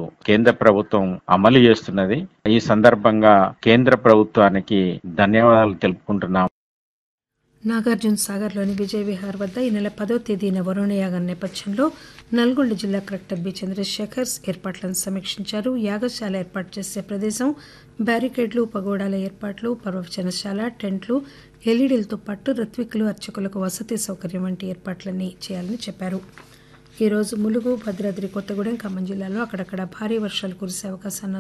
కేంద్ర ప్రభుత్వం అమలు చేస్తున్నది ఈ సందర్భంగా కేంద్ర ప్రభుత్వానికి ధన్యవాదాలు తెలుపుకుంటున్నాం నాగార్జున సాగర్లోని విజయ్ విహార్ వద్ద ఈ నెల పదో తేదీన వరుణయాగం నేపథ్యంలో నల్గొండ జిల్లా కలెక్టర్ బి చంద్రశేఖర్ ఏర్పాట్లను సమీక్షించారు యాగశాల ఏర్పాటు చేసే ప్రదేశం బ్యారికేడ్లు పగోడాల ఏర్పాట్లు ప్రవచనశాల టెంట్లు ఎల్ఈడీలతో పాటు ఋత్వికులు అర్చకులకు వసతి సౌకర్యం వంటి ఏర్పాట్లన్నీ చేయాలని చెప్పారు ఈ రోజు ములుగు భద్రాద్రి కొత్తగూడెం ఖమ్మం జిల్లాలో అక్కడక్కడ భారీ వర్షాలు కురిసే అవకాశం